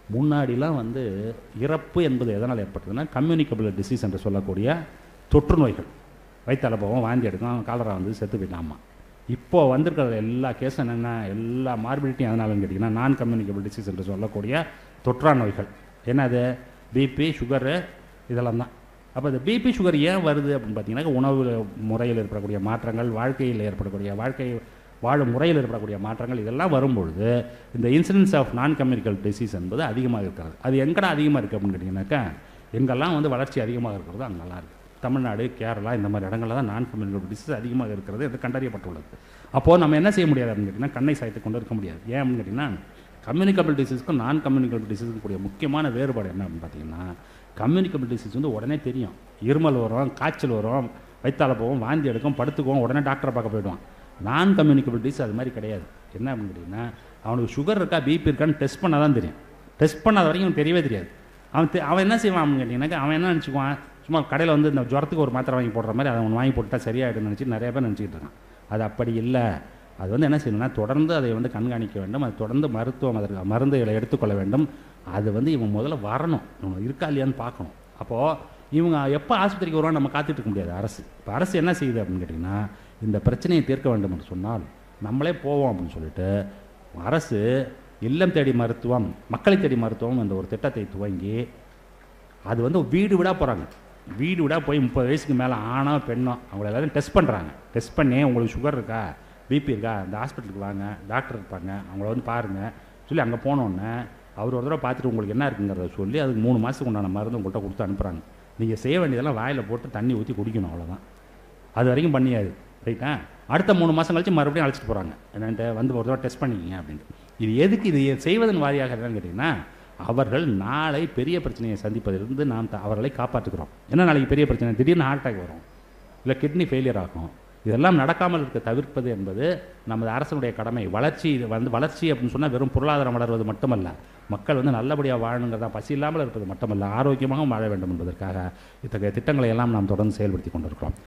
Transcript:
முன்னாடிலாம் வந்து இறப்பு என்பது எதனால் ஏற்பட்டதுன்னா கம்யூனிகபிள் டிசீஸ் என்று சொல்லக்கூடிய தொற்று நோய்கள் வயிற்றால போவோம் வாந்தி எடுக்கும் காலரா வந்து செத்து போயிட்டாமா இப்போ வந்திருக்கிற எல்லா கேஸும் என்னென்ன எல்லா மார்பிலிட்டியும் எதனாலன்னு கேட்டிங்கன்னா நான் கம்யூனிகபிள் டிசீஸ் என்று சொல்லக்கூடிய தொற்றா நோய்கள் என்னது பிபி சுகரு இதெல்லாம் தான் அப்போ இந்த பிபி சுகர் ஏன் வருது அப்படின்னு பார்த்தீங்கன்னா உணவு முறையில் ஏற்படக்கூடிய மாற்றங்கள் வாழ்க்கையில் ஏற்படக்கூடிய வாழ்க்கை வாழும் முறையில் ஏற்படக்கூடிய மாற்றங்கள் இதெல்லாம் வரும்பொழுது இந்த இன்சிடென்ஸ் ஆஃப் நான் கம்யூனிகல் டிசீஸ் என்பது அதிகமாக இருக்கிறது அது எங்கடா அதிகமாக இருக்குது அப்படின்னு கேட்டிங்கனாக்கா எங்கெல்லாம் வந்து வளர்ச்சி அதிகமாக இருக்கிறதோ அங்கெல்லாம் இருக்குது தமிழ்நாடு கேரளா இந்த மாதிரி இடங்கள்ல தான் நான் கம்யூனிகல் டிசீஸ் அதிகமாக இருக்கிறது இது கண்டறியப்பட்டுள்ளது அப்போது நம்ம என்ன செய்ய முடியாது அப்படின்னு கேட்டிங்கன்னா கண்ணை சாய்த்து கொண்டு இருக்க முடியாது ஏன் அப்படின்னு கேட்டிங்கன்னா கம்யூனிகபிள் டிசீஸ்க்கும் நான் கம்யூனிகபிள் டிசீஸுக்கும் கூடிய முக்கியமான வேறுபாடு என்ன அப்படின்னு பார்த்தீங்கன்னா கம்யூனிகபிள் டிசீஸ் வந்து உடனே தெரியும் இருமல் வரும் காய்ச்சல் வரும் வயிற்றால போவோம் வாந்தி எடுக்கும் படுத்துக்குவோம் உடனே டாக்டரை பார்க்க போயிடுவான் நான் கம்யூனிகபிள் டிசீஸ் அது மாதிரி கிடையாது என்ன அப்படின்னு கேட்டிங்கன்னா அவனுக்கு சுகர் இருக்கா பிபி இருக்கான்னு டெஸ்ட் பண்ணால் தான் தெரியும் டெஸ்ட் பண்ணாத வரைக்கும் அவனுக்கு தெரியவே தெரியாது அவன் தெ- அவன் என்ன செய்வான் அப்படின்னு கேட்டிங்கன்னாக்கா அவன் என்ன நினச்சிக்குவான் சும்மா கடையில் வந்து இந்த ஜுரத்துக்கு ஒரு மாத்திரை வாங்கி போடுற மாதிரி அதை அவன் வாங்கி போட்டுட்டா சரியாயிடும்னு நினச்சி நிறைய பேர் நினச்சிக்கிட்டு இருக்கான் அது அப்படி இல்லை அது வந்து என்ன செய்யணும்னா தொடர்ந்து அதை வந்து கண்காணிக்க வேண்டும் அது தொடர்ந்து மருத்துவம் அதற்கு மருந்துகளை எடுத்துக்கொள்ள வேண்டும் அது வந்து இவன் முதல்ல வரணும் இவன் இருக்கா இல்லையான்னு பார்க்கணும் அப்போது இவங்க எப்போ ஆஸ்பத்திரிக்கு வருவான்னு நம்ம காத்துட்டு இருக்க முடியாது அரசு இப்போ அரசு என்ன செய்யுது அப்படின்னு கேட்டிங்கன்னா இந்த பிரச்சனையை தீர்க்க வேண்டும் என்று சொன்னால் நம்மளே போவோம் அப்படின்னு சொல்லிட்டு அரசு இல்லம் தேடி மருத்துவம் மக்களை தேடி மருத்துவம் என்ற ஒரு திட்டத்தை துவங்கி அது வந்து வீடு வீடாக போகிறாங்க வீடு வீடாக போய் முப்பது வயசுக்கு மேலே ஆணோ பெண்ணோ அவங்கள எல்லாரும் டெஸ்ட் பண்ணுறாங்க டெஸ்ட் பண்ணி உங்களுக்கு சுகர் இருக்கா பிபி இருக்கா இந்த ஹாஸ்பிட்டலுக்கு வாங்க டாக்டர் இருப்பாங்க அவங்கள வந்து பாருங்கள் சொல்லி அங்கே போனோன்னே அவர் ஒரு தடவை பார்த்துட்டு உங்களுக்கு என்ன இருக்குங்கிறத சொல்லி அதுக்கு மூணு மாதத்துக்கு உண்டான மருந்து உங்கள்கிட்ட கொடுத்து அனுப்புகிறாங்க நீங்கள் செய்ய வேண்டியதெல்லாம் வாயில் போட்டு தண்ணி ஊற்றி குடிக்கணும் அவ்வளோதான் அது வரைக்கும் பண்ணியாது ரைட்டா அடுத்த மூணு மாதம் கழிச்சு மறுபடியும் அழைச்சிட்டு போகிறாங்க என்னன்ட்டு வந்து ஒரு தடவை டெஸ்ட் பண்ணிக்கிங்க அப்படின்ட்டு இது எதுக்கு இது செய்வதன் வாரியாக என்னன்னு கேட்டிங்கன்னா அவர்கள் நாளை பெரிய பிரச்சனையை சந்திப்பதிலிருந்து நாம் த- அவர்களை காப்பாற்றுகிறோம் என்ன நாளைக்கு பெரிய பிரச்சனை திடீர்னு ஹார்ட் அட்டாக் வரும் இல்லை கிட்னி ஃபெயிலியர் ஆகும் இதெல்லாம் நடக்காமல் இருக்க தவிர்ப்பது என்பது நமது அரசனுடைய கடமை வளர்ச்சி இது வந்து வளர்ச்சி அப்படின்னு சொன்னால் வெறும் பொருளாதாரம் வளர்வது மட்டுமல்ல மக்கள் வந்து நல்லபடியாக வாழணுங்கிறதா பசி இல்லாமல் இருப்பது மட்டுமல்ல ஆரோக்கியமாகவும் வாழ வேண்டும் என்பதற்காக இத்தகைய திட்டங்களை எல்லாம் நாம் தொடர்ந்து செயல்படுத்தி கொண்டிருக்கிறோம்